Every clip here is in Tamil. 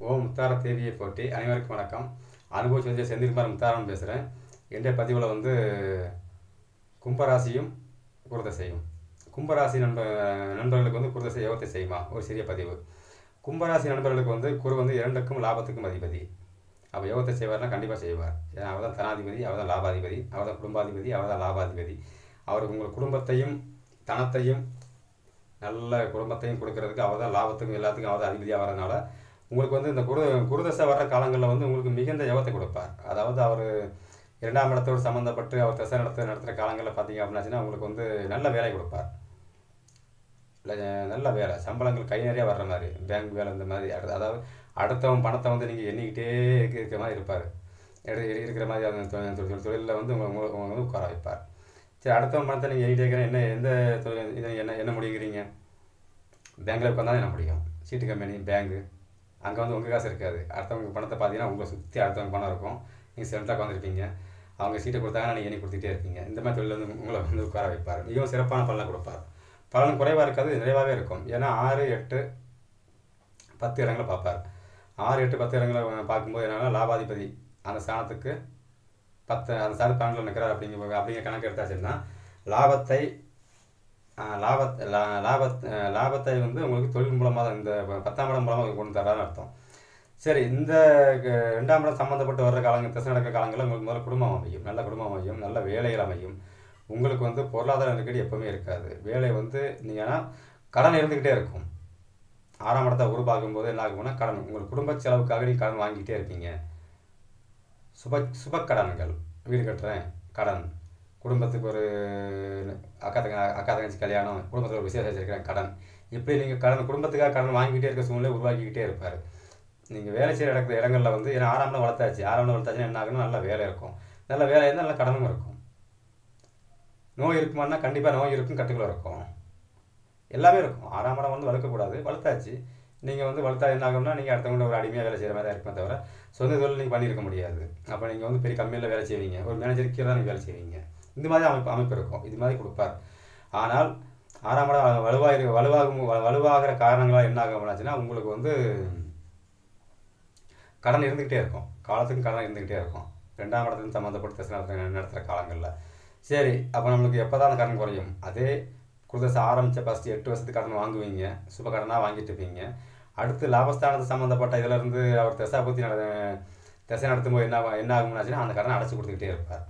ஓம் முத்தார தேவியை போட்டி அனைவருக்கும் வணக்கம் அனுபவ சொல்லி செந்தில்குமார் முத்தாரன் பேசுகிறேன் என்னுடைய பதிவில் வந்து கும்பராசியும் குருதசையும் கும்பராசி நண்ப நண்பர்களுக்கு வந்து குருதசை யோகத்தை செய்யுமா ஒரு சிறிய பதிவு கும்பராசி நண்பர்களுக்கு வந்து குரு வந்து இரண்டுக்கும் லாபத்துக்கும் அதிபதி அப்போ யோகத்தை செய்வார்னா கண்டிப்பாக செய்வார் ஏன்னா அவர் தான் தனாதிபதி அவர் தான் லாபாதிபதி அவர் தான் குடும்பாதிபதி அவர் தான் லாபாதிபதி அவர் உங்கள் குடும்பத்தையும் தனத்தையும் நல்ல குடும்பத்தையும் கொடுக்கறதுக்கு அவர் தான் லாபத்துக்கும் எல்லாத்துக்கும் அவர் தான் அதிபதியாக வரதுனால உங்களுக்கு வந்து இந்த குரு குருதசை வர்ற காலங்களில் வந்து உங்களுக்கு மிகுந்த யோகத்தை கொடுப்பார் அதாவது அவர் இரண்டாம் இடத்தோடு சம்மந்தப்பட்டு அவர் தசை நடத்த நடத்துகிற காலங்களில் பார்த்தீங்க அப்படின்னாச்சுன்னா உங்களுக்கு வந்து நல்ல வேலை கொடுப்பார் இல்லை நல்ல வேலை சம்பளங்கள் கை நிறைய வர்ற மாதிரி பேங்க் வேலை இந்த மாதிரி அடுத்த அதாவது அடுத்தவன் பணத்தை வந்து நீங்கள் எண்ணிக்கிட்டே இருக்க இருக்கிற மாதிரி இருப்பார் எடு இருக்கிற மாதிரி அந்த தொ- தொ- தொழிலில் வந்து உங்களை உங்களை உங்களை வந்து உட்கார வைப்பார் சரி அடுத்தவன் பணத்தை நீங்கள் எண்ணிட்டே இருக்கிற என்ன எந்த தொழில் இதை என்ன என்ன முடியுங்கிறீங்க பேங்கில் உட்காந்தா என்ன முடியும் சீட்டு கம்பெனி பேங்கு அங்கே வந்து உங்கள் காசு இருக்காது அடுத்தவங்க பணத்தை பார்த்தீங்கன்னா உங்களை சுற்றி அடுத்தவங்க பணம் இருக்கும் நீங்கள் சென்ட்டாக உட்காந்துருப்பீங்க அவங்க சீட்டை கொடுத்தாங்கன்னா நீங்கள் எண்ணி கொடுத்துட்டே இருப்பீங்க இந்த மாதிரி தொழில் வந்து உங்களை வந்து உட்கார வைப்பார் மிகவும் சிறப்பான பலனை கொடுப்பார் பலன் குறைவாக இருக்காது நிறைவாகவே இருக்கும் ஏன்னா ஆறு எட்டு பத்து இடங்களை பார்ப்பார் ஆறு எட்டு பத்து இடங்களை பார்க்கும்போது என்னன்னா லாபாதிபதி அந்த ஸ்தானத்துக்கு பத்து அந்த சார் பன்னெண்டில் நிற்கிறார் அப்படிங்கிற அப்படிங்கிற கணக்கு எடுத்தாச்சுன்னா லாபத்தை ஆஹ், லாபத் லா- லாபத் ஆஹ், லாபத்தை வந்து உங்களுக்கு தொழில் மூலமாக தான் இந்த பத்தாம் இடம் மூலமாக கொண்டு தர்றாருன்னு அர்த்தம் சரி இந்த க- ரெண்டாம் இடம் சம்மந்தப்பட்டு வர்ற காலங்கள் திசை நடக்கிற காலங்களில் உங்களுக்கு முதல்ல குடும்பம் அமையும் நல்ல குடும்பம் அமையும் நல்ல வேலைகள் அமையும் உங்களுக்கு வந்து பொருளாதார நெருக்கடி எப்பவுமே இருக்காது வேலை வந்து நீங்கள் ஆனால் கடன் இருந்துக்கிட்டே இருக்கும் ஆறாம் இடத்தை உருவாக்கும் போது என்ன ஆகும்னா கடன் உங்கள் குடும்ப செலவுக்காக நீங்கள் கடன் வாங்கிக்கிட்டே இருப்பீங்க சுப சுப கடன்கள் வீடு கட்டுறேன் கடன் குடும்பத்துக்கு ஒரு அக்கா தங்க அக்கா தங்கச்சி கல்யாணம் குடும்பத்தில் ஒரு விசேஷம் வச்சிருக்கிறேன் கடன் இப்படி நீங்கள் கடன் குடும்பத்துக்காக கடன் வாங்கிக்கிட்டே இருக்க சூழ்நிலை உருவாக்கிக்கிட்டே இருப்பார் நீங்கள் வேலை செய்கிற இடத்துல இடங்களில் வந்து ஏன்னா ஆறாம் இடம் வளர்த்தாச்சு ஆறாம் இடம் வளர்த்தாச்சுன்னா என்ன ஆகும்னா நல்ல வேலை இருக்கும் நல்ல வேலை இருந்தால் நல்ல கடனும் இருக்கும் நோய் இருக்குமான்னா கண்டிப்பாக நோய் இருக்கும் கட்டுக்குள்ள இருக்கும் எல்லாமே இருக்கும் ஆறாம் இடம் வந்து வளர்க்கக்கூடாது வளர்த்தாச்சு நீங்கள் வந்து வளர்த்தா என்ன ஆகும்னா நீங்கள் அடுத்தவங்க ஒரு அடிமையாக வேலை செய்கிற மாதிரி தான் இருக்குமே தவிர சொந்த தொழில் நீங்கள் பண்ணியிருக்க முடியாது அப்போ நீங்கள் வந்து பெரிய கம்பெனியில் வேலை செய்வீங்க ஒரு மேனேஜர் கீழே தான் நீங்கள் வேலை செய்வீங்க இந்த மாதிரி அமைப்பு அமைப்பு இருக்கும் இது மாதிரி கொடுப்பார் ஆனால் ஆறாம் இடம் வலுவாக இரு வலுவாகும் வ- வலுவாகிற காரணங்களாக என்ன ஆகும் அப்படின்னாச்சுன்னா உங்களுக்கு வந்து கடன் இருந்துக்கிட்டே இருக்கும் காலத்துக்கும் கடன் இருந்துக்கிட்டே இருக்கும் ரெண்டாம் இடத்துக்கு சம்மந்தப்பட்ட தசை நடத்துகிற நடத்துகிற காலங்களில் சரி அப்போ நம்மளுக்கு எப்போ தான் அந்த கடன் குறையும் அதே குருதசை ஆரம்பித்த ஃபஸ்ட்டு எட்டு வருஷத்துக்கு கடன் வாங்குவீங்க சுப கடனாக வாங்கிட்டு இருப்பீங்க அடுத்து லாபஸ்தானத்து சம்மந்தப்பட்ட இதிலேருந்து அவர் திசை பற்றி நட திசை நடத்தும்போது என்ன ஆகும்- என்ன ஆகும்னாச்சுன்னா அந்த கடனை அடைச்சி கொடுத்துக்கிட்டே இருப்பார்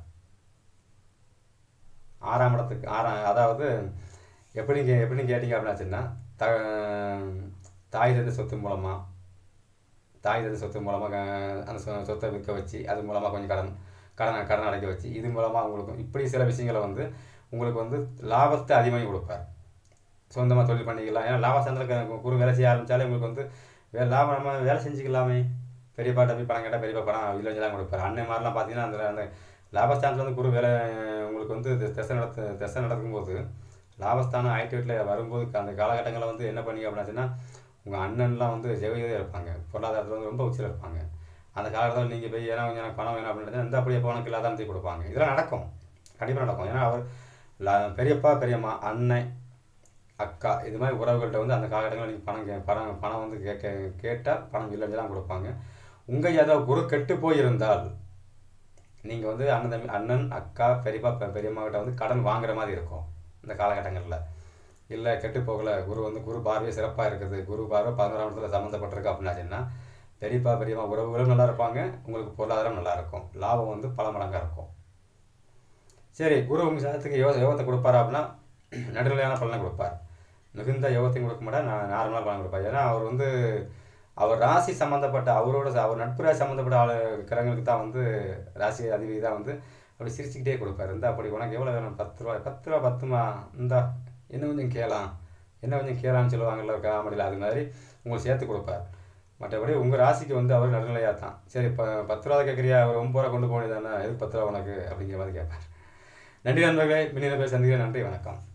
ஆறாம் இடத்துக்கு ஆறாம் அதாவது எப்படி கே எப்படின்னு கேட்டிங்க அப்படின்னாச்சுன்னா த தாய் தந்த சொத்து மூலமாக தாய் தந்த சொத்து மூலமாக அந்த சொ- சொத்தை விற்க வச்சு அது மூலமாக கொஞ்சம் கடன் கடன் கடன் அடைக்க வச்சு இது மூலமாக உங்களுக்கு இப்படி சில விஷயங்களை வந்து உங்களுக்கு வந்து லாபத்தை அதிகமாக கொடுப்பார் சொந்தமாக தொழில் பண்ணிக்கலாம் ஏன்னா லாபஸ்தானத்தில் குரு வேலை செய்ய ஆரம்பித்தாலே உங்களுக்கு வந்து வே லாபம் நம்ம வேலை செஞ்சுக்கலாமே பெரியப்பாட்ட போய் பணம் கேட்டால் பெரியப்பா பணம் இல்லைஞ்செல்லாம் கொடுப்பார் அண்ணன் மாதிரிலாம் பார்த்தீங்கன்னா அந்த அந்த லாபஸ்தானத்தில் வந்து குரு வேலை உங்களுக்கு வந்து தி- திசை நடத்து திசை நடக்கும்போது லாபஸ்தானம் ஆயிட்டு வீட்டில் வரும்போது அந்த காலகட்டங்களில் வந்து என்ன பண்ணீங்க அப்படின்னாச்சுன்னா உங்கள் அண்ணன்லாம் வந்து ஜெகதியாக இருப்பாங்க பொருளாதாரத்தில் வந்து ரொம்ப உச்சியில் இருப்பாங்க அந்த காலகட்டத்தில் நீங்கள் போய் ஏன்னா கொஞ்சம் எனக்கு பணம் வேணும் அப்படின்னு இந்த அப்படியே போனக்கு இல்லாதான் கொடுப்பாங்க இதெல்லாம் நடக்கும் கண்டிப்பாக நடக்கும் ஏன்னா அவர் லா- பெரியப்பா பெரியம்மா அண்ணன் அக்கா இது மாதிரி உறவுகள்கிட்ட வந்து அந்த காலகட்டங்களில் நீங்கள் பணம் கே பணம் பணம் வந்து கேட்க கேட்டால் பணம் இல்லைன்னு தான் கொடுப்பாங்க உங்கள் ஏதாவது குரு கெட்டு போயிருந்தால் நீங்கள் வந்து அண்ணன் தம்பி அண்ணன் அக்கா பெரியப்பா பெ- பெரியம்மா கிட்ட வந்து கடன் வாங்குற மாதிரி இருக்கும் இந்த காலகட்டங்களில் இல்லை கெட்டு போகலை குரு வந்து குரு பார்வை சிறப்பாக இருக்குது குரு பார்வை பதினோராம் இடத்துல சம்மந்தப்பட்டிருக்கு அப்படின்னாச்சுன்னா பெரியப்பா பெரியம்மா உறவுகளும் நல்லா இருப்பாங்க உங்களுக்கு பொருளாதாரம் நல்லா இருக்கும் லாபம் வந்து பல மடங்காக இருக்கும் சரி குரு உங்கள் சாதத்துக்கு யோக யோகத்தை கொடுப்பாரா அப்படின்னா நடுநிலையான பலனை கொடுப்பார் மிகுந்த யோகத்தையும் கொடுக்க மாட்டார் நான் நார்மலாக பலன் கொடுப்பார் ஏன்னா அவர் வந்து அவர் ராசி சம்மந்தப்பட்ட அவரோட ச- அவர் நட்பு ராசி சம்மந்தப்பட்ட ஆளு கிரகங்களுக்கு தான் வந்து ராசி அதிபதி தான் வந்து அப்படி சிரிச்சுக்கிட்டே கொடுப்பாரு இந்த அப்படி உனக்கு எவ்வளோ வேணும் பத்து ரூபா பத்து ரூபா பத்துமா இந்தா என்ன கொஞ்சம் கேளாம் என்ன கொஞ்சம் கேளான்னு சொல்லுவாங்கல்ல காமெடியில் அது மாதிரி உங்களுக்கு சேர்த்து கொடுப்பார் மற்றபடி உங்கள் ராசிக்கு வந்து அவர் நடுநிலையாக தான் சரி இப்போ பத்து ரூபா கேட்குறியா அவர் ஒம்பது ரூபா கொண்டு போனது தானே எதுக்கு பத்து ரூபா உனக்கு அப்படிங்கிற மாதிரி கேட்பார் நன்றி நண்பர்களே மின்னில போய் சந்திக்கிறேன் நன்றி வணக்கம்